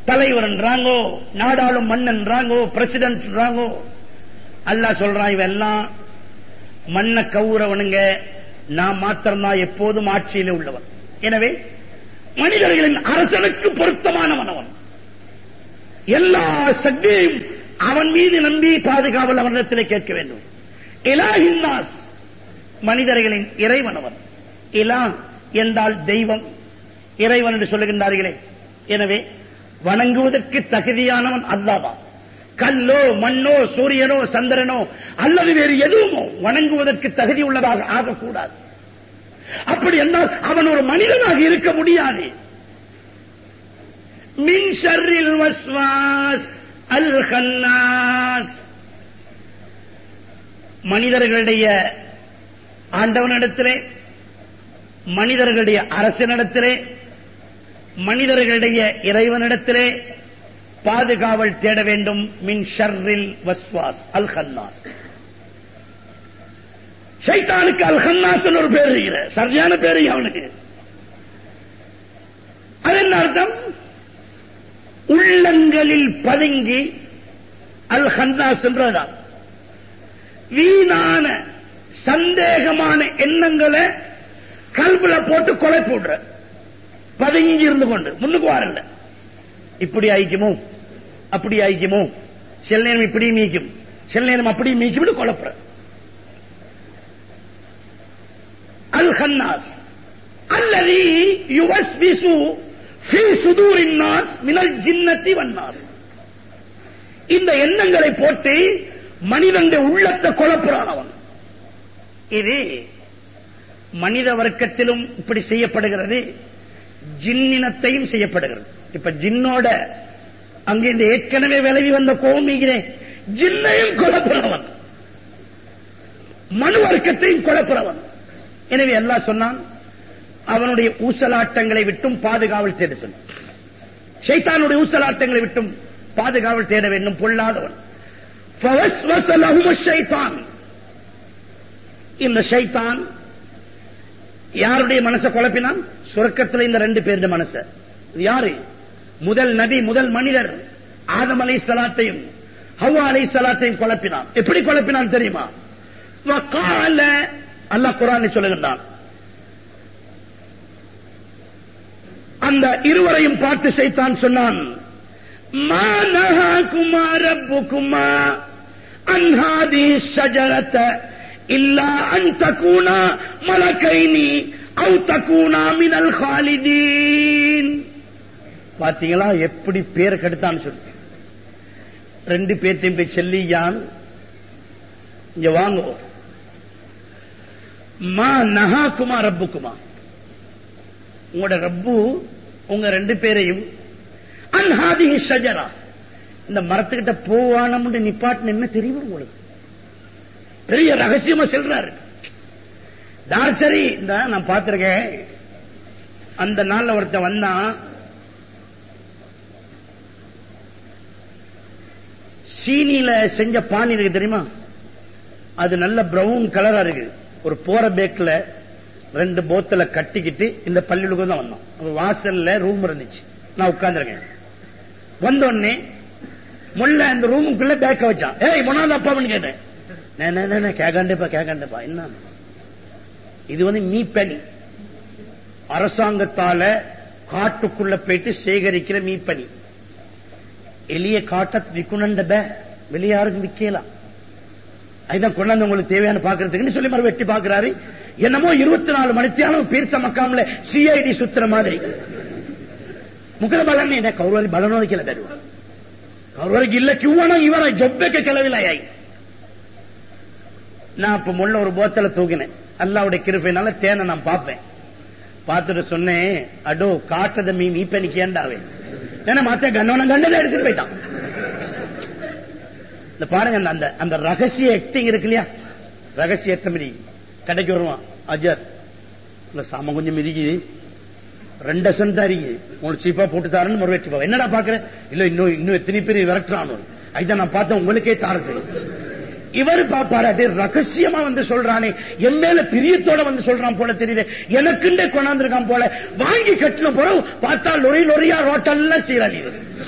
தலைவர்ன்றாங்கோ நாடாளும் மன்னன்றாங்கோ பிரசிடென்ட்ன்றாங்கோ அல்லாஹ் சொல்றான் இவெல்லாம் மண்ணை கவுறவனுங்க நான் மாத்திரம்தான் எப்போதும் ஆட்சியிலே உள்ளவன் எனவே மனிதர்களின் அரசனுக்கு பொருத்தமானவன் அவன் எல்லா சக்தியையும் அவன் மீது நம்பி பாதுகாவல் அவனிடத்திலே கேட்க வேண்டும் இலாஹின்னாஸ் மனிதர்களின் இறைவன் அவன் இலா என்றால் தெய்வம் இறைவன் என்று சொல்லுகின்றார்களே எனவே வணங்குவதற்கு தகுதியானவன் அல்லாதான் கல்லோ மண்ணோ சூரியனோ சந்திரனோ அல்லது வேறு எதுவுமோ வணங்குவதற்கு தகுதி உள்ளதாக ஆகக்கூடாது அப்படி என்றால் அவன் ஒரு மனிதனாக இருக்க முடியாது மின் ஷர்ரில் வஸ்வாஸ் அல் ஹன்னாஸ் மனிதர்களுடைய ஆண்டவனிடத்திலே மனிதர்களுடைய அரசனிடத்திலே மனிதர்களுடைய இறைவனிடத்திலே பாதுகாவல் தேட வேண்டும் மின் ஷர்ரில் வஸ்வாஸ் அல் ஹன்னாஸ் ஷைத்தானுக்கு அல் ஹன்னாஸ் ஒரு பேர் இருக்கிற சரியான பேரு அவனுக்கு அது என்ன அர்த்தம் உள்ளங்களில் பதுங்கி அல் ஹன்னாஸ் என்றதான் வீணான சந்தேகமான எண்ணங்களை கல்புல போட்டு கொலை போடுற பதுங்கி இருந்து கொண்டு முன்னுக்கு வரல இப்படி ஆயிக்குமோ அப்படி ஆயிக்குமோ சில நேரம் இப்படி மீக்கும் சில நேரம் அப்படி மீக்கும் குழப்புற அல் ஹன்னாஸ் அல்லது யுவஸ்விசு ஃபீ சுதூரின் நாஸ் மினல் ஜின்னத்தி வன்னாஸ் இந்த எண்ணங்களை போட்டு மனிதனுடைய உள்ளத்தை குழப்புறான் அவன் இது மனித வர்க்கத்திலும் இப்படி செய்யப்படுகிறது ஜின்னினத்தையும் செய்யப்படுகிறது இப்ப ஜின்னோட அங்க இந்த ஏற்கனவே விலகி வந்த கோமிகிறேன் ஜின்னையும் குழப்புறவன் மனு வர்க்கத்தையும் குழப்புறவன் எனவே எல்லாம் சொன்னான் அவனுடைய ஊசலாட்டங்களை விட்டும் பாதுகாவல் தேட சொன்னான் ஷைத்தானுடைய ஊசலாட்டங்களை விட்டும் பாதுகாவல் தேட வேண்டும் பொல்லாதவன் فوسوس لهم الشيطان இந்த ஷைத்தான் யாருடைய மனசை குழப்பினான் சொர்க்கத்தில் இந்த ரெண்டு பேருடைய மனச இது யாரு முதல் நபி முதல் மனிதர் ஆதம் அலை சலாத்தையும் ஹவ்வா அலை சலாத்தையும் குழப்பினான் எப்படி குழப்பினான் தெரியுமா வக்கால அல்லாஹ் குரான் சொல்லுகின்றான் அந்த இருவரையும் பார்த்து செய்தான் சொன்னான் மா நஹாகுமா ரப்புகுமா அன் ஹாதிஹி ஷஜரத இல்லா அன் தகூனா மலக்கைனி அவு தகூனா மினல் ஹாலிதீன் பாத்தீங்களா எப்படி பேர் கெடுத்தான்னு சொல்லி ரெண்டு பேர்த்தையும் போய் செல்லியான் இங்க வாங்க மா நஹாக்குமா ரப்புக்குமா உங்களோட ரப்பு உங்க ரெண்டு பேரையும் அன்ஹாதி ஷஜரா இந்த மரத்துக்கிட்ட போவானம்னு நிப்பாட்டின என்ன தெரியுமா உங்களுக்கு பெரிய ரகசியமா சொல்றாரு நான் சரி இந்த நான் பார்த்திருக்கேன் அந்த நாள்ல ஒருத்தன் வந்தான் சீனியில செஞ்ச பானி இருக்கு தெரியுமா அது நல்ல பிரவுன் கலரா இருக்கு ஒரு போற பேக்ல ரெண்டு போத்தல கட்டிக்கிட்டு இந்த பள்ளிகளுக்கு தான் வந்தோம் அப்ப வாசல்ல ரூம் இருந்துச்சு நான் உட்கார்ந்துருக்கேன் வந்த உடனே முள்ள அந்த ரூமுக்குள்ள பேக்க வச்சான் ஏய் முன்னாள் அப்பான்னு கேட்டேன் "நே, நே, நே, நே, கேக்காண்டேப்பா கேக்காண்டேப்பா என்ன இது வந்து மீப்பனி அரசாங்கத்தால காட்டுக்குள்ள போயிட்டு சேகரிக்கிற மீப்பனி எளிய காட்ட விற்கணுண்ட பே வெளிய யாருக்கும் விக்கலாம் அதுதான் கொண்டாந்து உங்களுக்கு தேவையான பாக்குறதுக்குன்னு சொல்லி மறு வெட்டி பாக்குறாரு என்னமோ இருபத்தி நாலு மணித்தியாலும் பீர்ச மக்காமல சிஐடி சுத்துற மாதிரி ಮುಖದ ಬಲನೇ ಇದೆ ಕೌರವರಿ ಬಲನೋದಕ್ಕಿಲ್ಲ ತರುವ ಕೌರವರಿಗೆ ಇಲ್ಲ ಕಿವಣ ಇವರ ಜೊಬ್ಬಕ್ಕೆ ಕೆಲವಿಲ್ಲ ಯಾಯಿ நான் இப்ப முள்ள ஒரு போத்தல தூக்கினேன் அல்லாவுடைய கிருப்பைனால தேனை நான் பார்ப்பேன் பார்த்துட்டு சொன்னேன் அடோ காட்டுறத மீ நீ பெண்ணிக்கு ஏண்டாவே ஏன்னா மத்த கண்ணவன கண்டதை எடுத்துட்டு போயிட்டான் இந்த பாருங்க அந்த- அந்த அந்த ரகசிய ஆக்டிங் இருக்கு இல்லையா ரகசிய எத்தமதி கடைக்கு வருவான் அஜர் இல்ல சாம கொஞ்சம் மிதிக்குது ரெண்டு சென்ட் தான் இருக்குது உங்களுக்கு சீப்பா போட்டு தாரன்னு மறு வெட்டி போவா என்னடா பாக்குற இல்ல இன்னும் இன்னும் எத்தனை பேர் விரட்டுறானு அதுதான் நான் பார்த்தேன் உங்களுக்கே தாரது இவர் பாப்பாராட்டி ரகசியமா வந்து சொல்றானே என் மேல பிரியத்தோட வந்து சொல்றான் போல தெரியுது எனக்குண்டே கொண்டாந்துருக்கான் போல வாங்கி கட்டின பிறகு பார்த்தா லொரி லொரியா ரோட்டெல்லாம் சீராளி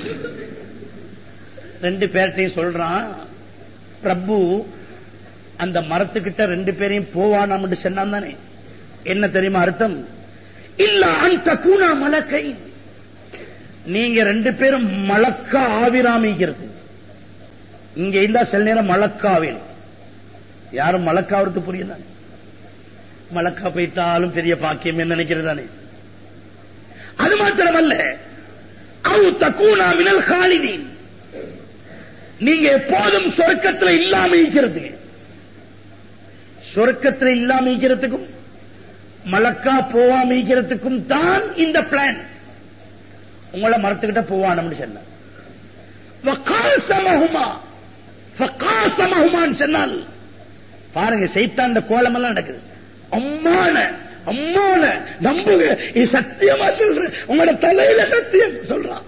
ரெண்டு பேர்ட்டையும் சொல்றான் பிரபு அந்த மரத்துக்கிட்ட ரெண்டு பேரையும் போவானாம் சொன்னான் தானே என்ன தெரியுமா அர்த்தம் இல்ல அந்த கூணா மலக்கை நீங்க ரெண்டு பேரும் மலக்கா ஆவிராமிக்கிறது இங்க இருந்தா சில நேரம் மலக்காவில் யாரும் மலக்காவது புரியுதா மலக்கா போயிட்டாலும் பெரிய பாக்கியம் என்ன நினைக்கிறது தானே அது மாத்திரமல்ல அவு தக்கூனா மினல் காலிதீன் நீங்க எப்போதும் சொர்க்கத்தில் இல்லாம இருக்கிறது சொர்க்கத்தில் இல்லாம இருக்கிறதுக்கும் மலக்கா போவாம இருக்கிறதுக்கும் தான் இந்த பிளான் உங்களை மரத்துக்கிட்ட போவானு சொன்ன வக்காசமகுமா ஃபகாசமகுமான்னு சொன்னால் பாருங்க சைத்தான் கோலம் எல்லாம் நடக்குது அம்மான அம்மான நம்புங்க இது சத்தியமா சொல்றேன் உங்களோட தலையில சத்தியம் சொல்றான்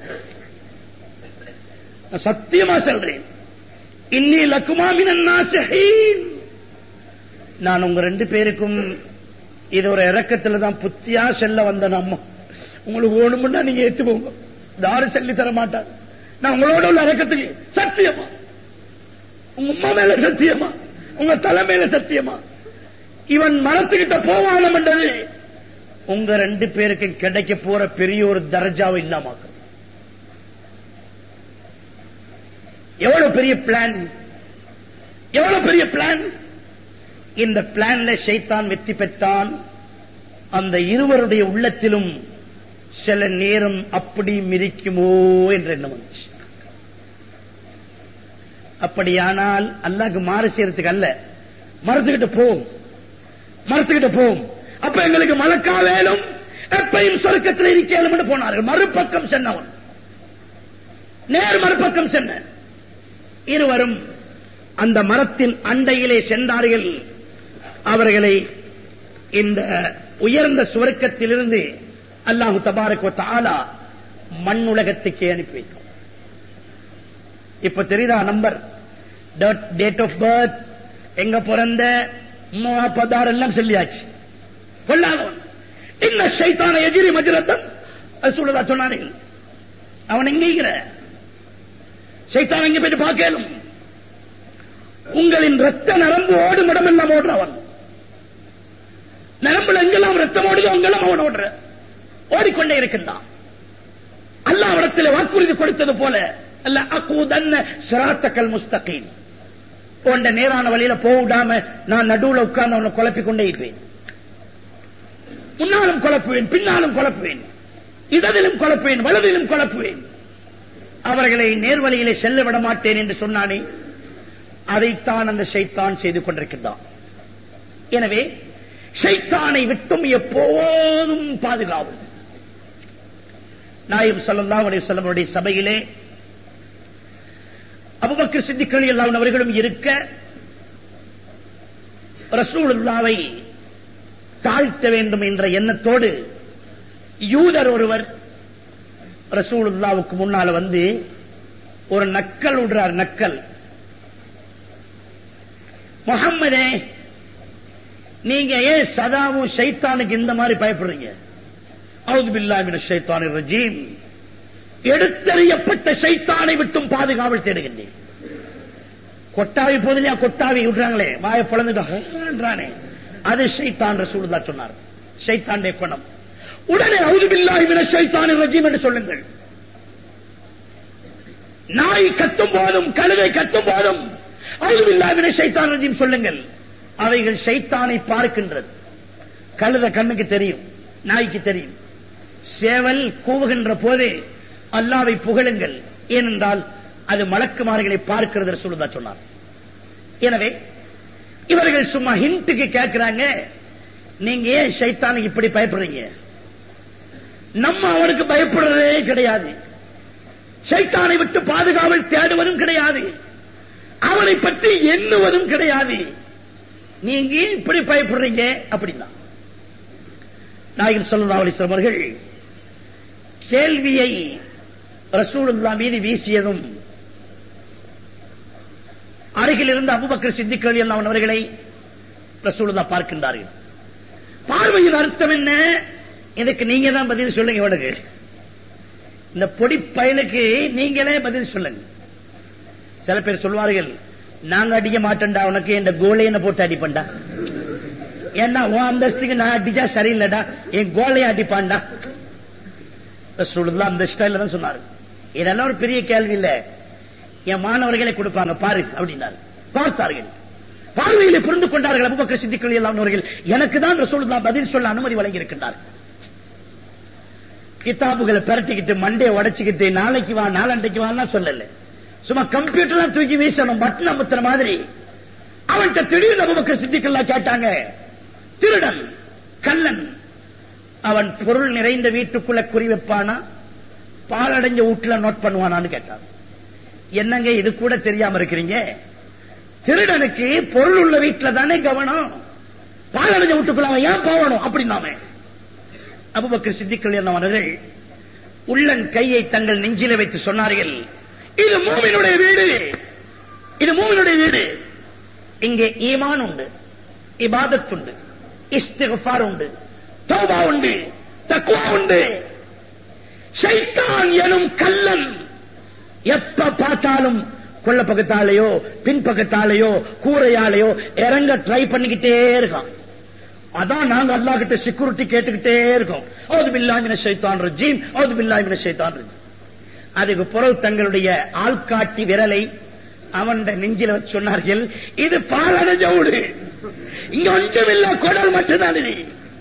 நான் சத்தியமா சொல்றேன் இன்னி லக்குமாமின் நாசஹீன் நான் உங்க ரெண்டு பேருக்கும் இது ஒரு இறக்கத்துல தான் புத்தியா செல்ல வந்த நம்ம உங்களுக்கு வேணும்னா நீங்க ஏத்து போங்க யாரும் சொல்லி தர மாட்டாங்க நான் உங்களோட உள்ள இறக்கத்துக்கு சத்தியமா உங்க உம்மா மேல சத்தியமா உங்க தலை மேல சத்தியமா இவன் மரத்துக்கிட்ட போவானம்ன்றது உங்க ரெண்டு பேருக்கு கிடைக்க போற பெரிய ஒரு தர்ஜாவை இல்லாமாக்கும் எவ்வளவு பெரிய பிளான் எவ்வளவு பெரிய பிளான் இந்த பிளான்ல ஷைத்தான் வெற்றி பெற்றான் அந்த இருவருடைய உள்ளத்திலும் சில நேரம் அப்படி மிரிக்குமோ என்ற எண்ணம் வந்துச்சு அப்படியானால் அல்லாஹ்க்கு மாறு செய்யறதுக்கு அல்ல மரத்துக்கிட்ட போம் மரத்துக்கிட்ட போம் அப்ப எங்களுக்கு மலக்கா வேலும் எப்பையும் சொர்க்கத்தில் இருக்கேன் போனார்கள் மறுபக்கம் சென்னவன் நேர் மறுபக்கம் சென்ன இருவரும் அந்த மரத்தின் அண்டையிலே சென்றார்கள் அவர்களை இந்த உயர்ந்த சுவர்க்கத்திலிருந்து அல்லாஹு தபாரக் தாலா மண்ணுலகத்துக்கே அனுப்பி வைக்கும் இப்ப தெரியுதா நம்பர் டேட் ஆஃப் பர்த் எங்க பிறந்த பதார் எல்லாம் சொல்லியாச்சு கொள்ளாதவன் இன்ன சைத்தான எதிரி மஜரத்தம் அது சொல்லுதா சொன்னார்கள் அவன் எங்கிற சைத்தான் எங்க போயிட்டு பார்க்கலும் உங்களின் ரத்த நரம்பு ஓடும் இடமெல்லாம் ஓடுறவன் நரம்புல எங்கெல்லாம் ரத்தம் ஓடுதோ அங்கெல்லாம் அவன் ஓடுற ஓடிக்கொண்டே இருக்கின்றான் அல்லாஹ் இடத்துல வாக்குறுதி கொடுத்தது போல அல்ல அக்கூதன்ன சிராத்தக்கல் முஸ்தகீம் போன்ற நேரான வழியில போக விடாம நான் நடுவுல உட்கார்ந்து அவனை குழப்பிக் கொண்டே இருப்பேன் முன்னாலும் குழப்புவேன் பின்னாலும் குழப்புவேன் இடதிலும் குழப்புவேன் வலதிலும் குழப்புவேன் அவர்களை நேர்வழியிலே செல்ல விட மாட்டேன் என்று சொன்னானே அதைத்தான் அந்த ஷைத்தான் செய்து கொண்டிருக்கின்றான் எனவே ஷைத்தானை விட்டும் எப்போதும் பாதுகாவும் நாயம் சல்லல்லாஹு அலைஹி வஸல்லமுடைய சபையிலே அபூபக்கர் சித்திக் ரலியல்லாஹு அவர்களும் இருக்க ரசூலுல்லாவை தாழ்த்த வேண்டும் என்ற எண்ணத்தோடு யூதர் ஒருவர் ரசூலுல்லாவுக்கு முன்னால வந்து ஒரு நக்கல் விடுறார் நக்கல் முகம்மதே நீங்க ஏன் சதாவும் ஷைத்தானுக்கு இந்த மாதிரி பயப்படுறீங்க அவுது பில்லாமின ஷைத்தானி ரஜீம் எடுத்தறியப்பட்ட ஷைத்தானை விட்டும் பாதுகாவல் தேடுகின்றேன் கொட்டாவி போதிலையா கொட்டாவி விடுறாங்களே வாய பிளந்துட்டானே அது ஷைத்தான் ரசூலுல்லா சொன்னார் ஷைத்தாண்டே குணம் உடனே அவுது பில்லாமின ஷைத்தானி ரஜீம் என்று சொல்லுங்கள் நாய் கத்தும் போதும் கழுதை கத்தும் போதும் அவுதுபில்லாவின சைத்தான் ரஜீம் சொல்லுங்கள் அவைகள் சைத்தானை பார்க்கின்றது கழுத கண்ணுக்கு தெரியும் நாய்க்கு தெரியும் சேவல் கூவுகின்ற போதே அல்லாவை புகழுங்கள் ஏனென்றால் அது மலக்குமார்களை பார்க்கிறது சொல்லுதா சொன்னார் எனவே இவர்கள் சும்மா ஹிண்ட்டுக்கு கேட்கிறாங்க நீங்க ஏன் சைத்தானுக்கு இப்படி பயப்படுறீங்க நம்ம அவனுக்கு பயப்படுறதே கிடையாது சைத்தானை விட்டு பாதுகாவல் தேடுவதும் கிடையாது அவனை பற்றி எண்ணுவதும் கிடையாது நீங்க ஏன் இப்படி பயப்படுறீங்க அப்படின்னா நாயகன் சொல்லா அலிஸ்லாம் அவர்கள் கேள்வியை ரசூலுல்லா மீது வீசியதும் அருகில் இருந்த அபுபக்கர் சித்திக்கள் எல்லாம் அவர்களை ரசூலுல்லா பார்க்கின்றார்கள் பார்வையின் அர்த்தம் என்ன இதுக்கு நீங்க தான் பதில் சொல்லுங்க இவனுக்கு இந்த பொடி பயலுக்கு நீங்களே பதில் சொல்லுங்க சில பேர் சொல்வார்கள் நாங்க அடிக்க மாட்டேன்டா உனக்கு இந்த கோலையனை போட்டு அடிப்பண்டா ஏன்னா உன் அந்தஸ்துக்கு நான் அடிச்சா சரியில்லைடா என் கோலையை அடிப்பான்டா ரசூலுல்லாஹ் அந்த ஸ்டைல தான் சொன்னாரு இதெல்லாம் ஒரு பெரிய கேள்வி இல்ல என் மாணவர்களை கொடுப்பாங்க பாரு அப்படின்னாரு பார்த்தார்கள் பார்வையிலே புரிந்து கொண்டார்கள் அபுபக்கர் சித்திக்கள் எல்லாம் அவர்கள் எனக்கு தான் ரசூலுல்லாஹ் பதில் சொல்ல அனுமதி வழங்கி இருக்கின்றார் கிதாபுகளை பிரட்டிக்கிட்டு மண்டையை உடைச்சுக்கிட்டு நாளைக்கு வா நாளண்டைக்கு வான்னா சொல்லல சும்மா கம்ப்யூட்டர்லாம் தூக்கி வீசணும் பட்டன் அமுத்துற மாதிரி அவன்கிட்ட திடீர்னு அபுபக்கர் சித்திக்கெல்லாம் கேட்டாங்க திருடன் கள்ளன் அவன் பொருள் நிறைந்த வீட்டுக்குள்ள குறி வைப்பானா பாலடைஞ்ச வீட்டுல நோட் பண்ணுவானான்னு கேட்டான் என்னங்க இது கூட தெரியாம இருக்கிறீங்க திருடனுக்கு பொருள் உள்ள வீட்டுல தானே கவனம் பாலடைஞ்ச வீட்டுக்குள்ள அவன் ஏன் போகணும் அப்படின்னாமே அபுபக்கர் சித்திக்கள் என்னவர்கள் உள்ளன் கையை தங்கள் நெஞ்சில வைத்து சொன்னார்கள் இது மூமினுடைய வீடு இது மூமினுடைய வீடு இங்கே ஈமான் உண்டு இபாதத் உண்டு இஸ்திஃபார் உண்டு தௌபா உண்டு தக்வா உண்டு ஷைத்தான் எனும் கல்லன் எப்ப பார்த்தாலும் கொள்ள பக்கத்தாலேயோ பின்பக்கத்தாலேயோ கூரையாலேயோ இறங்க ட்ரை பண்ணிக்கிட்டே இருக்கான் அதான் நாங்க அல்லாஹ் கிட்ட செக்யூரிட்டி கேட்டுக்கிட்டே இருக்கோம் அவது பில்லாமின சைத்தான் ரஜீம் அவது பில்லாமின சைத்தான் ரஜீம் அதுக்கு பிறகு தங்களுடைய ஆள்காட்டி விரலை அவன் நெஞ்சில வச்சு சொன்னார்கள் இது பாலடைஞ்ச வீடு இங்க கொஞ்சம் இல்ல குடல் மட்டும்தான் இது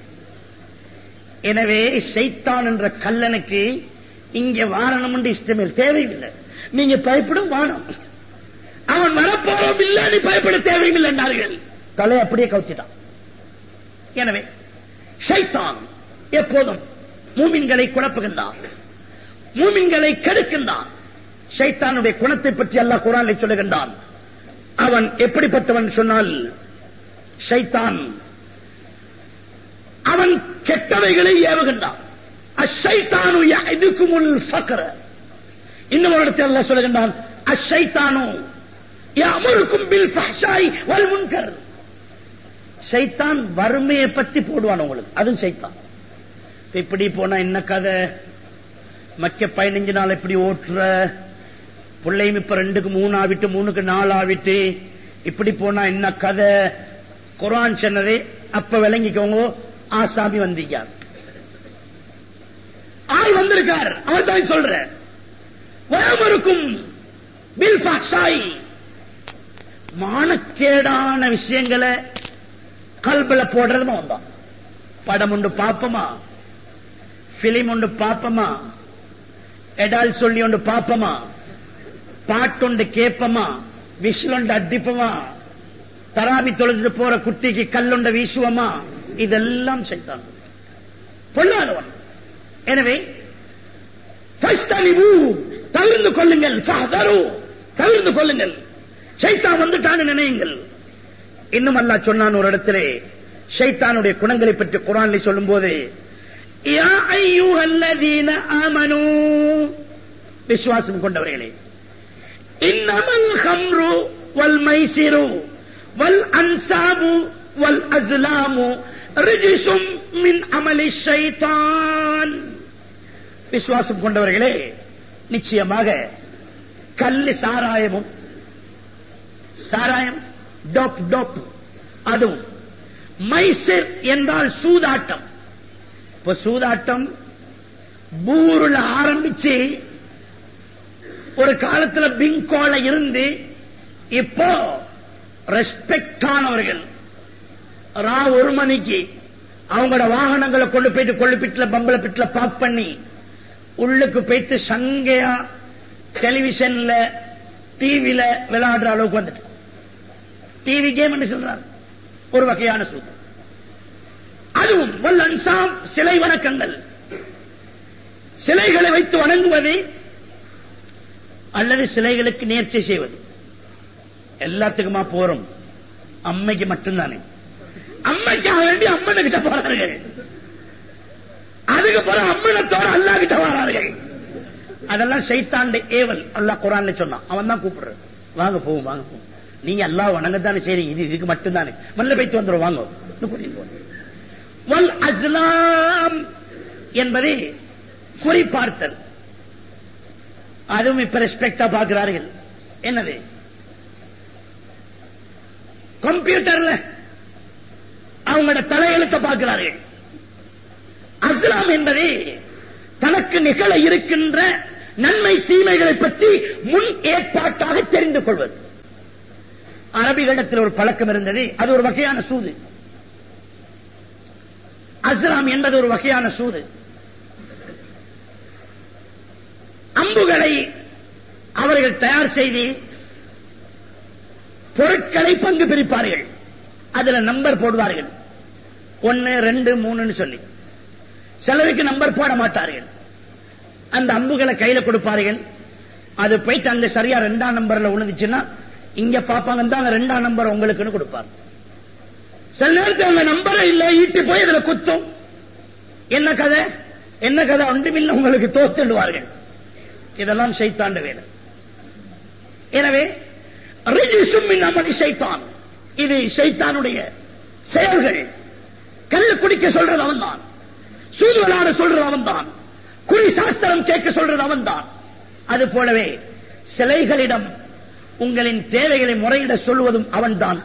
எனவே சைத்தான் என்ற கல்லனுக்கு இங்க வாரணம் என்று இஷ்டமே தேவையில்லை நீங்க பயப்படும் வானம் அவன் வரப்போறோம் இல்ல நீ பயப்பட தேவையில்லை என்றார்கள் தலை அப்படியே கவுத்திட்டான் எனவே ஷைத்தான் எப்போதும் மூமின்களை குழப்புகின்றான் மூமின்களை கெடுக்கின்றான் ஷைத்தானுடைய குணத்தை பற்றி அல்லாஹ் குரானில் சொல்லுகின்றான் அவன் எப்படிப்பட்டவன் சொன்னால் ஷைத்தான் அவன் கெட்டவைகளை ஏவுகின்றான் அஷைத்தானு இதுக்குமுல் ஃபக்ர இன்னும் ஒரு இடத்தில் அல்லாஹ் சொல்லுகின்றான் அஷைத்தானு அமருக்கும் பில் ஃபஹ்ஷாய் வல் முன்கர் சைத்தான் வறுமையை பத்தி போடுவான் உங்களுக்கு அதுவும் சைத்தான் இப்படி போனா என்ன கதை மக்க பதினஞ்சு நாள் எப்படி ஓட்டுற பிள்ளையும் இப்ப ரெண்டுக்கு மூணு ஆவிட்டு மூணுக்கு நாலு ஆவிட்டு இப்படி போனா என்ன கதை குரான் சொன்னதே அப்ப விளங்கிக்கோங்க ஆசாமி வந்தீங்க ஆள் வந்திருக்கார் அவர் தான் சொல்ற வரமருக்கும் பில் ஃபாக்ஷாய் மானக்கேடான விஷயங்களை கல்பல போடுறது வந்தான் படம் உண்டு பாப்பமா பிலிம் உண்டு பாப்பமா எடால் சொல்லி உண்டு பாப்பமா பாட்டுண்டு கேப்பமா விசிலுண்டு அடிப்பமா தராபி தொழுது போற குட்டிக்கு கல்லுண்ட வீசுவமா இதெல்லாம் செய்தான் பொல்லாதவன் எனவே தவிர்ந்து கொள்ளுங்கள் தவிர்ந்து கொள்ளுங்கள் சைத்தான் வந்துட்டான்னு நினையுங்கள் இன்னும் அல்லா சொன்னான் ஒரு இடத்திலே ஷைத்தானுடைய குணங்களை பற்றி குரான்ல சொல்லும் போது விசுவாசம் கொண்டவர்களே இன்னமல் ஹம்ரு வல் மைசிரு வல் அன்சாபு வல் அஸ்லாமு ரிஜிசும் மின் அமலி ஷைத்தான் விசுவாசம் கொண்டவர்களே நிச்சயமாக கல்லு சாராயமும் சாராயம் டோப் டோப் அதுவும் மைசர் என்றால் சூதாட்டம் இப்ப சூதாட்டம் பூருல ஆரம்பிச்சு ஒரு காலத்துல பிங்கோல இருந்து இப்போ ரெஸ்பெக்ட் ஆனவர்கள் ரா ஒரு மணிக்கு அவங்களோட வாகனங்களை கொண்டு போயிட்டு கொள்ளுப்பிட்டுல பம்பள பிட்டுல பாக் பண்ணி உள்ளுக்கு போயிட்டு சங்கையா டெலிவிஷன்ல டிவில விளையாடுற அளவுக்கு வந்துட்டு டிவி கேம் என்று சொல்றார் ஒரு வகையான சூது அதுவும் வல்லன்சாம் சிலை வணக்கங்கள் சிலைகளை வைத்து வணங்குவது அல்லது சிலைகளுக்கு நேர்ச்சி செய்வது எல்லாத்துக்குமா போறோம் அம்மைக்கு மட்டும்தானே அம்மைக்காக வேண்டி அம்மனை கிட்ட போறார்கள் அதுக்கு பிறகு அம்மனத்தோட அல்லா கிட்ட வரார்கள் அதெல்லாம் சைத்தாண்ட ஏவல் அல்லாஹ் குரான்ல சொன்னான் அவன் தான் கூப்பிடுறது வாங்க போவோம் வாங்க போவோம் நீங்க எல்லாம் வணங்கத்தானே சரி இது இதுக்கு மட்டும்தானே மல்ல போய்த்து வந்துடும் வாங்க இன்னும் கூட்டிட்டு போங்க. வல் அஸ்லாம் என்பதை குறிப்பார்த்தல் அதுவும் இப்ப ரெஸ்பெக்டா பார்க்கிறார்கள் என்னது கம்ப்யூட்டர்ல அவங்களோட தலையெழுத்த பார்க்கிறார்கள் அஸ்லாம் என்பது தனக்கு நிகழ இருக்கின்ற நன்மை தீமைகளை பற்றி முன் ஏற்பாட்டாக தெரிந்து கொள்வது அரபிகளிடத்தில் ஒரு பழக்கம் இருந்தது அது ஒரு வகையான சூது அஸ்லாம் என்பது ஒரு வகையான சூது அம்புகளை அவர்கள் தயார் செய்து பொருட்களை பங்கு பிரிப்பார்கள் அதுல நம்பர் போடுவார்கள் ஒன்னு ரெண்டு மூணுன்னு சொல்லி சிலருக்கு நம்பர் போட மாட்டார்கள் அந்த அம்புகளை கையில கொடுப்பார்கள் அது போயிட்டு அங்க சரியா ரெண்டாம் நம்பர்ல உழுந்துச்சுன்னா இங்க பாப்பாங்க தான் அந்த ரெண்டாம் நம்பர் உங்களுக்குன்னு கொடுப்பார் சில நேரத்தில் அந்த நம்பரை இல்ல ஈட்டி போய் இதுல குத்தும் என்ன கதை என்ன கதை ஒன்றுமில்ல உங்களுக்கு தோத்துடுவார்கள் இதெல்லாம் சைத்தாண்டு வேலை எனவே ரிஜிசும் அமளி சைத்தான் இது சைத்தானுடைய செயல்கள் கல்லு குடிக்க சொல்றது அவன் தான் சூது விளையாட சொல்றது அவன் தான் குறி சாஸ்திரம் கேட்க சொல்றது அவன் தான் அது போலவே சிலைகளிடம் உங்களின் தேவைகளை முறையிட சொல்வதும் அவன்தான்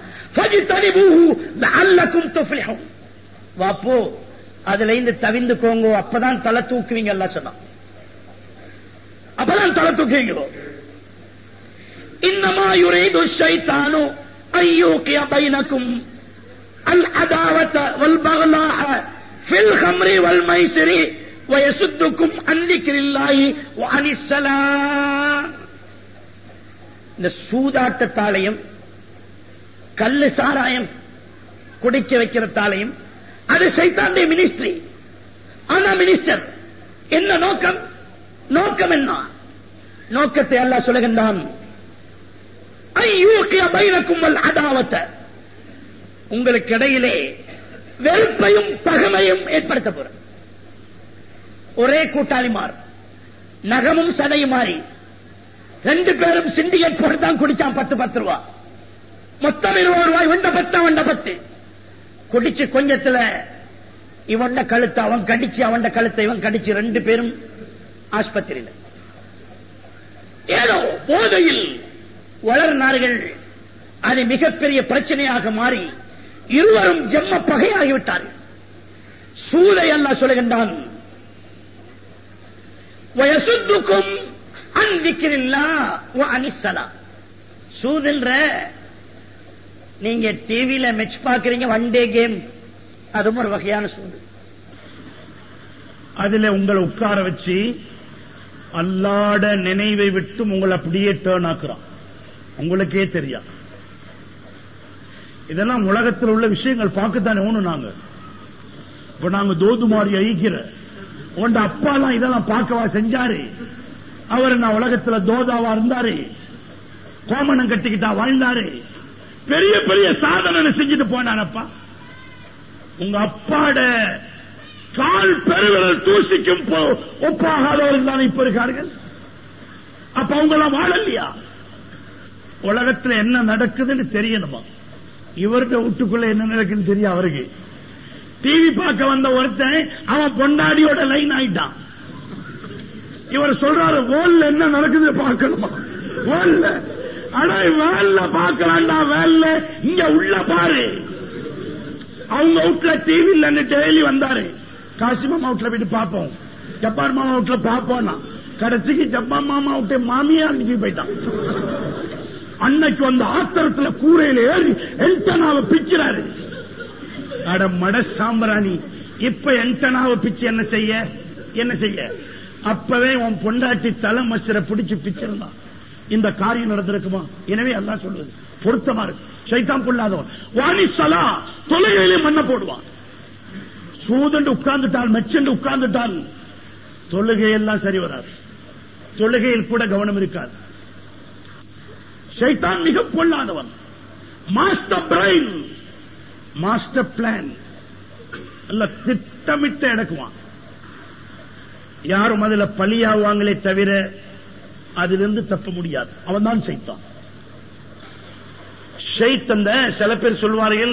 வாப்போ அதுல இருந்து தவிந்துக்கோங்க அப்பதான் தலை தூக்குவீங்க எல்லாம் சொன்னான் அப்பதான் தலை தூக்குவீங்க இன்னமா யுரீது ஷைத்தானு ஐயூகிய பைனக்கும் அல் அதாவத வல் பகலாஹ ஃபில் ஹம்ரி வல் மைசிரி வயசுத்துக்கும் அன்னிக்கிரில்லாஹி அனிசலாம் இந்த சூதாட்டத்தாலையும் கல்லு சாராயம் குடிக்க வைக்கிறதாலையும் அது சைத்தாண்டிய மினிஸ்ட்ரி ஆனா மினிஸ்டர் என்ன நோக்கம் நோக்கம் என்ன நோக்கத்தை அல்லாஹ் சொல்லுகின்றான் ஐயூக்கிய பைனக்கும் வல் அதாவத்தை உங்களுக்கு இடையிலே வெறுப்பையும் பகமையும் ஏற்படுத்த போற ஒரே கூட்டாளி மாறு நகமும் சதையும் மாறி ரெண்டு பேரும் சிண்டிகேட் போட்டு தான் குடிச்சான் பத்து பத்து ரூபா மொத்தம் இருபது ரூபாய் வண்ட பத்து அவண்ட பத்து குடிச்சு கொஞ்சத்துல இவண்ட கழுத்தை அவன் கடிச்சு அவண்ட கழுத்தை இவன் கடிச்சு ரெண்டு பேரும் ஆஸ்பத்திரியில் ஏதோ போதையில் வளர்னார்கள் அது மிகப்பெரிய பிரச்சனையாக மாறி இருவரும் ஜெம்ம பகையாகிவிட்டார்கள் சூதை அல்லா சொல்லுகின்றான் வயசுத்துக்கும் அன்பிக்கிறில்லா அனிசலா சூதுன்ற நீங்க டிவியில மெச் பாக்குறீங்க ஒன் டே கேம் அதுவும் ஒரு வகையான சூது அதுல உங்களை உட்கார வச்சு அல்லாட நினைவை விட்டு உங்களை அப்படியே டேர்ன் ஆக்குறான் உங்களுக்கே தெரியா இதெல்லாம் உலகத்தில் உள்ள விஷயங்கள் பார்க்கத்தானே ஒண்ணு நாங்க இப்ப நாங்க தோதுமாரி ஐக்கிற உண்ட அப்பாலாம் இதெல்லாம் பார்க்கவா செஞ்சாரு அவர் நான் உலகத்துல தோதாவா இருந்தாரு கோமணம் கட்டிக்கிட்டா வாழ்ந்தாரு பெரிய பெரிய சாதனை செஞ்சுட்டு போனானப்பா உங்க அப்பாட கால் பெருவிரல் தூசிக்கும் போ- ஒப்பாகாதவர்கள் தான் இப்ப இருக்கார்கள் அப்ப அவங்க எல்லாம் வாழலையா உலகத்துல என்ன நடக்குதுன்னு தெரியணுமா இவருடைய வீட்டுக்குள்ள என்ன நடக்குன்னு தெரியும் அவருக்கு டிவி பார்க்க வந்த ஒருத்தன் அவன் பொண்டாடியோட லைன் ஆயிட்டான் இவர் சொல்றாரு வேல்ல என்ன நடக்குது பார்க்கணுமா வேல்ல அட வேல்ல பார்க்கலாம்டா வேல்ல இங்க உள்ள பாரு அவங்க வீட்டுல டிவி இல்லன்னு டெய்லி வந்தாரு காசிமாமா வீட்டுல போயிட்டு பார்ப்போம் ஜப்பான் மாமா வீட்டுல பார்ப்போம்னா கடைசிக்கு ஜப்பான் மாமா விட்டு மாமியே அனுப்பிச்சு போயிட்டான் அன்னைக்கு வந்த ஆத்திரத்துல கூரையில ஏறி என்டனாவை பிக்கிறாரு அட மட சாம்பிராணி இப்ப என்டனாவை பிச்சு என்ன செய்ய என்ன செய்ய அப்பவே உன் பொண்டாட்டி தலை மச்சரை பிடிச்சு பிச்சிருந்தான் இந்த காரியம் நடந்திருக்குமா எனவே அல்லாஹ் சொல்லுது பொருத்தமா இருக்கு சைத்தான் பொல்லாதவன் வாணி சலா தொலைகளிலே மண்ண போடுவான் சூதண்டு உட்கார்ந்துட்டால் மெச்சண்டு உட்கார்ந்துட்டால் தொழுகையெல்லாம் சரி வராது தொழுகையில் கூட கவனம் இருக்காது சைத்தான் மிக பொல்லாதவன் மாஸ்டர் பிரைன் மாஸ்டர் பிளான் அல்ல திட்டமிட்டு எடுக்குவான் யாரும் அதுல பலியாவாங்களே தவிர அதிலிருந்து தப்ப முடியாது அவன் தான் செய்தான் ஷெய்த் அந்த சில பேர் சொல்வார்கள்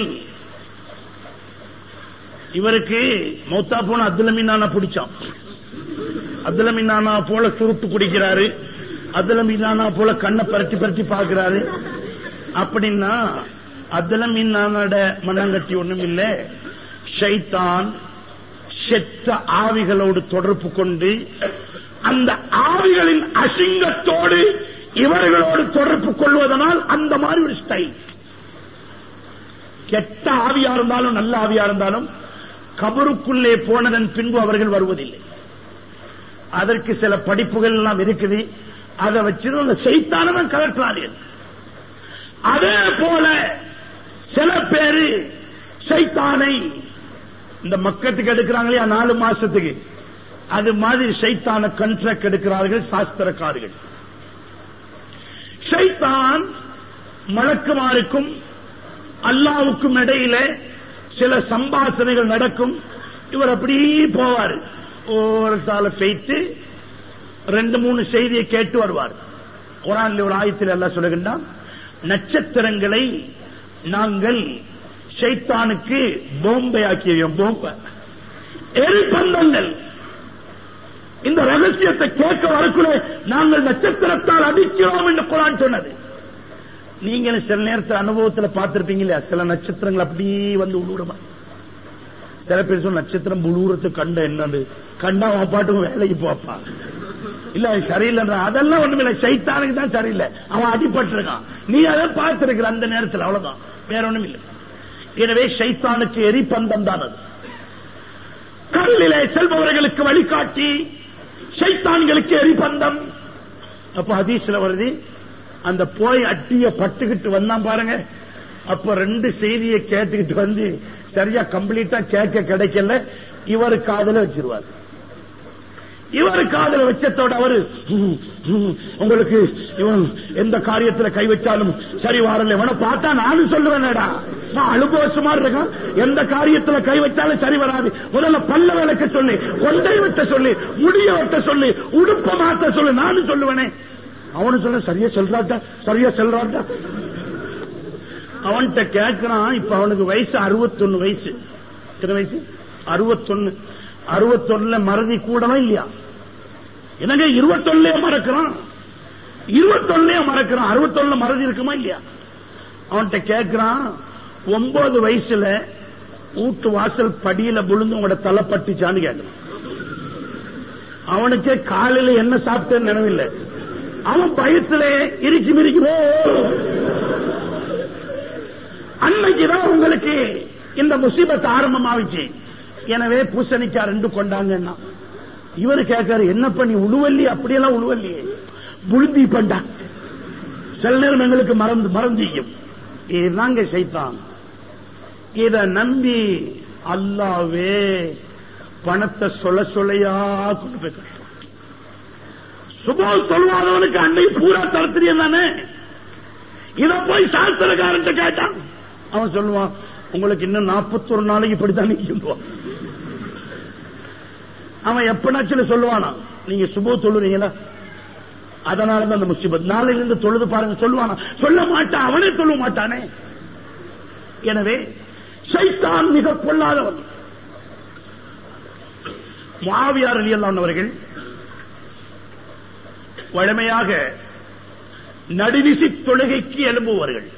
இவருக்கு மௌத்தா போன அப்துல் மீனானா பிடிச்சான் அப்துல் மீனானா போல சுருட்டு குடிக்கிறாரு அப்துல் மீனானா போல கண்ணை பரட்டி பரட்டி பார்க்கிறாரு அப்படின்னா அப்துல் மீனானோட மண்ணங்கட்டி ஒண்ணும் இல்ல ஷைத்தான் செத்த ஆவிகளோடு தொடர்பு கொண்டு அந்த ஆவிகளின் அசிங்கத்தோடு இவர்களோடு தொடர்பு கொள்வதனால் அந்த மாதிரி ஒரு ஸ்டைல் கெட்ட ஆவியா இருந்தாலும் நல்ல ஆவியா இருந்தாலும் கபருக்குள்ளே போனதன் பின்பு அவர்கள் வருவதில்லை அதற்கு சில படிப்புகள் எல்லாம் இருக்குது அதை வச்சு அந்த செய்தானவன் கலற்றார்கள் அதே போல சில பேரு சைத்தானை இந்த மக்கத்துக்கு எடுக்கிறாங்களே நாலு மாசத்துக்கு அது மாதிரி சைத்தான கண்ட்ராக்ட் எடுக்கிறார்கள் சாஸ்திரக்காரர்கள் ஷைத்தான் மலக்குமாருக்கும் அல்லாவுக்கும் இடையில சில சம்பாசனைகள் நடக்கும் இவர் அப்படியே போவார் ஓரத்தால பெய்த்து ரெண்டு மூணு செய்தியை கேட்டு வருவார் குரான்ல ஒரு ஆயத்தில் எல்லாம் சொல்லுகின்றான் நட்சத்திரங்களை நாங்கள் ஷைத்தானுக்கு போம்பை ஆக்கியோம் போம்ப எரிபந்தங்கள் இந்த ரகசியத்தை கேட்க வரக்குள்ள நாங்கள் நட்சத்திரத்தால் அடிக்கிறோம் என்று குரான் சொன்னது நீங்களும் சில நேரத்தில் அனுபவத்தில் பார்த்திருப்பீங்க இல்லையா சில நட்சத்திரங்கள் அப்படியே வந்து உழுவுறமா சில பேர் சொல்ல நட்சத்திரம் உழுவுறது கண்ட என்னது கண்டா அவன் பாட்டுக்கும் வேலைக்கு போப்பா இல்ல அது சரியில்லைன்ற அதெல்லாம் ஒண்ணுமில்லை சைத்தானுக்கு தான் சரியில்லை அவன் அடிபட்டு இருக்கான் நீ அதை பார்த்திருக்கிற அந்த நேரத்தில் அவ்வளவுதான் வேற ஒண்ணும் இல்லை எனவே சைத்தானுக்கு எரிபந்தம் தான் அது கடலிலே செல்பவர்களுக்கு வழிகாட்டி சைத்தான்களுக்கு எரிபந்தம் அப்ப ஹதீஸ்ல வருது அந்த போய் அட்டிய பட்டுக்கிட்டு வந்தான் பாருங்க அப்ப ரெண்டு செய்தியை கேட்டுக்கிட்டு வந்து சரியா கம்ப்ளீட்டா கேட்க கிடைக்கல இவர் காதல வச்சிருவார் இவர் காதல வச்சத்தோட அவரு "ஹம், ஹம், உங்களுக்கு இவன் எந்த காரியத்துல கை வச்சாலும் சரி வாரல இவனை பார்த்தா நானும் சொல்லுவேனேடா நான் அனுபவசமா இருக்கான் எந்த காரியத்துல கை வச்சாலும் சரி வராது முதல்ல பல்ல விளக்க சொல்லி கொண்டை வெட்ட சொல்லி முடிய வெட்ட சொல்லி உடுப்ப மாத்த சொல்லி நானும் சொல்லுவேனே அவனு சொல்ல சரியா சொல்றாட்டா சரியா சொல்றாட்டா அவன்கிட்ட கேட்கிறான் இப்ப அவனுக்கு வயசு அறுபத்தொன்னு வயசு எத்தனை வயசு அறுபத்தொன்னு அறுபத்தொன்னுல மறதி கூடவா இல்லையா என்னங்க இருபத்தொன்னுலயே மறக்கிறான் இருபத்தொன்னுலயே மறக்கிறான் அறுபத்தொன்னுல மறதி இருக்குமா இல்லையா அவன்கிட்ட கேட்கிறான் ஒன்பது வயசுல வீட்டு வாசல் படியில விழுந்து உங்களோட தலை பட்டுச்சான்னு கேட்கிறான் அவனுக்கே காலையில என்ன சாப்பிட்டேன்னு நினைவில்லை அவன் பயத்திலே இறுக்கி மிரிக்கிறோ அன்னைக்குதான் உங்களுக்கு இந்த முசீபத் ஆரம்பமாவிச்சு எனவே பூசணிக்காய் ரெண்டு கொண்டாங்கன்னா இவரு கேட்காரு என்ன பண்ணி உழுவல்லி அப்படியெல்லாம் உழுவல்லியே புழுந்தி பண்டா சில நேரம் எங்களுக்கு மறந்து மறந்திக்கும் இதுதாங்க சைத்தான் இத நம்பி அல்லாவே பணத்தை சொல்ல சொல்லையா கொண்டு போய் கட்டுறான். சுபோ தொழுவாதவனுக்கு அன்னை பூரா தரத்திரியம் தானே இத போய் சாஸ்திரக்காரன் கேட்டான் அவன் சொல்லுவான் உங்களுக்கு இன்னும் நாற்பத்தொரு நாளைக்கு இப்படித்தான் நிற்கும் அவன் எப்பனாச்சும் சொல்லுவானா நீங்க சுபோ தொழுறீங்களா அதனாலதான் அந்த முசிபத் நாளையில இருந்து தொழுது பாருங்க சொல்லுவானா சொல்ல மாட்டான் அவனே சொல்ல மாட்டானே எனவே சைத்தான் மிக பொல்லாதவன் மாவியார் அலியல்லான் அவர்கள் வழமையாக நடுநிசி தொழுகைக்கு எழும்புவார்கள்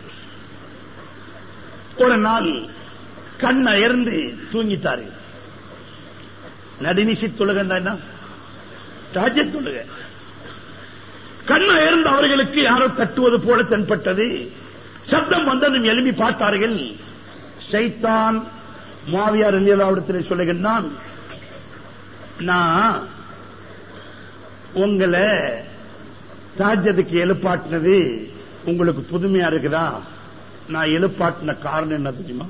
ஒரு நாள் கண் அயர்ந்து தூங்கிட்டார்கள் நடுநிசி தொழுகன்னா என்ன தாஜ தொழுக கண் அயர்ந்த அவர்களுக்கு யாரோ தட்டுவது போல தென்பட்டது சப்தம் வந்ததும் எழுப்பி பார்த்தார்கள் சைத்தான் மாவியார் இல்லியலாவிடத்தில் சொல்லுகின்றான் நான் உங்களை தாஜத்துக்கு எழுப்பாட்டினது உங்களுக்கு புதுமையா இருக்குதா நான் எழுப்பாட்டின காரணம் என்ன தெரியுமா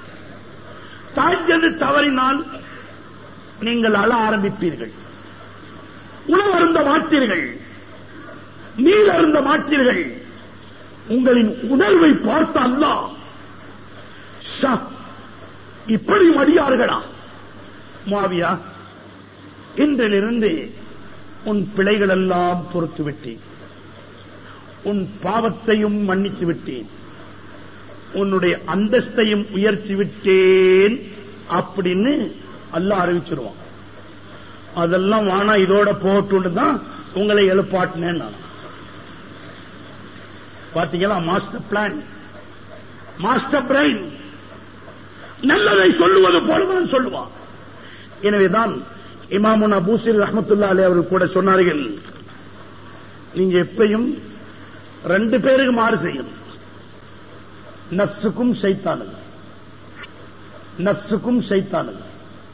தாஜது தவறினால் நீங்கள் அழ ஆரம்பிப்பீர்கள் உணவு அருந்த மாட்டீர்கள் நீர் அருந்த மாட்டீர்கள் உங்களின் உணர்வை பார்த்த அல்லாஹ் ஷா, இப்படி மடியார்களா மாவியா இன்றிலிருந்து உன் பிழைகள் எல்லாம் பொறுத்து விட்டேன் உன் பாவத்தையும் மன்னித்து விட்டேன் உன்னுடைய அந்தஸ்தையும் உயர்த்தி விட்டேன் அப்படின்னு அல்லாஹ் அறிவிச்சிருவான் அதெல்லாம் வானா இதோட போட்டுன்னு தான் உங்களை எழுப்பாட்டினேன் நான் பாத்தீங்களா மாஸ்டர் பிளான் மாஸ்டர் பிரெயின் நல்லதை சொல்லுவது போலதான் சொல்லுவான் எனவேதான் இமாமுன் அபூசிர் ரஹமத்துல்லா அலி அவர்கள் கூட சொன்னார்கள் நீங்க எப்பயும் ரெண்டு பேருக்கு மாறு செய்யணும் நப்சுக்கும் சைத்தானுங்க நப்சுக்கும் சைத்தானுங்க